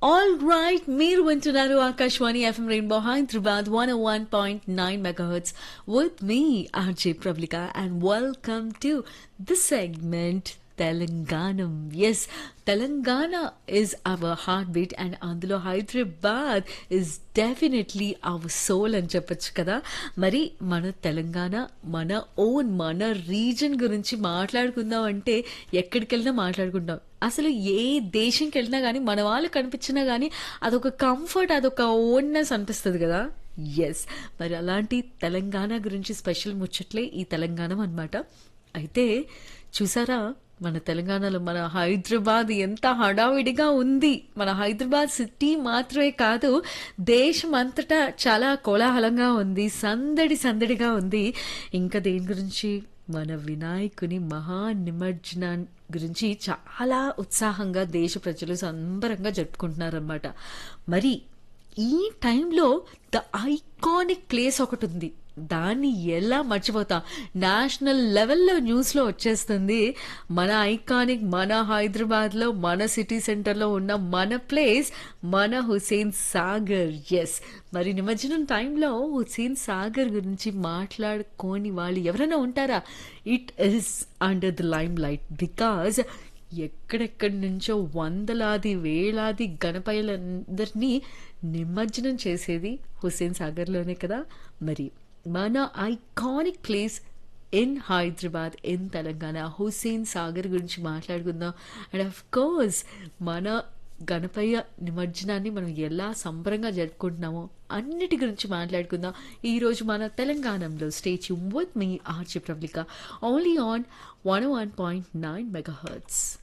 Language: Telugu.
ఆల్ రైట్ మీరు వింటున్నారు Akashvani FM Rainbow Hyderabad one one point nine megahertz with me RJ Prablika and welcome to the segment Telanganam as Telangana is our heart beat and అందులో Hyderabad is definitely our soul అని చెప్పొచ్చు కదా మరి మన తెలంగాణ మన ఓన్ మన రీజన్ గురించి మాట్లాడుకుందాం అంటే ఎక్కడికి వెళ్ళినా మాట్లాడుకుంటాం అసలు ఏ దేశంకి వెళ్ళినా కానీ మన వాళ్ళు కనిపించినా కానీ అదొక కంఫర్ట్ అదొక ఓన్నెస్ అనిపిస్తుంది కదా ఎస్ మరి అలాంటి తెలంగాణ గురించి స్పెషల్ ముచ్చట్లే ఈ తెలంగాణ అన్నమాట అయితే చూసారా మన తెలంగాణలో మన హైదరాబాద్ ఎంత హడావిడిగా ఉంది మన హైదరాబాద్ సిటీ మాత్రమే కాదు దేశం అంతటా చాలా కోలాహలంగా ఉంది సందడి సందడిగా ఉంది ఇంకా దేని గురించి మన వినాయకుని మహా నిమజ్జనం గురించి చాలా ఉత్సాహంగా దేశ ప్రజలు సంబరంగా జరుపుకుంటున్నారన్నమాట మరి ఈ టైంలో ద ఐకానిక్ ప్లేస్ ఒకటి ఉంది దాన్ని ఎలా మర్చిపోతాం నేషనల్ లెవెల్లో న్యూస్లో వచ్చేస్తుంది మన ఐకానిక్ మన హైదరాబాద్లో మన సిటీ సెంటర్లో ఉన్న మన ప్లేస్ మన హుసేన్ సాగర్ ఎస్ మరి నిమజ్జనం టైంలో హుసేన్ సాగర్ గురించి మాట్లాడుకోని వాళ్ళు ఎవరైనా ఉంటారా it is under the limelight because ఎక్కడెక్కడి నుంచో వందలాది వేలాది గణపయ్యలందరినీ నిమజ్జనం చేసేది హుస్సేన్ సాగర్లోనే కదా మరి మన iconic place in Hyderabad in Telangana Hussain Sagar గురించి మాట్లాడుకుందాం అండ్ ఆఫ్ కోర్స్ మన గణపయ్య నిమజ్జనాన్ని మనం ఎలా సంబరంగా జరుపుకుంటున్నామో అన్నిటి గురించి మాట్లాడుకుందాం ఈరోజు మన తెలంగాణలో statue with me RJ Prablika only on one one point nine mega hurts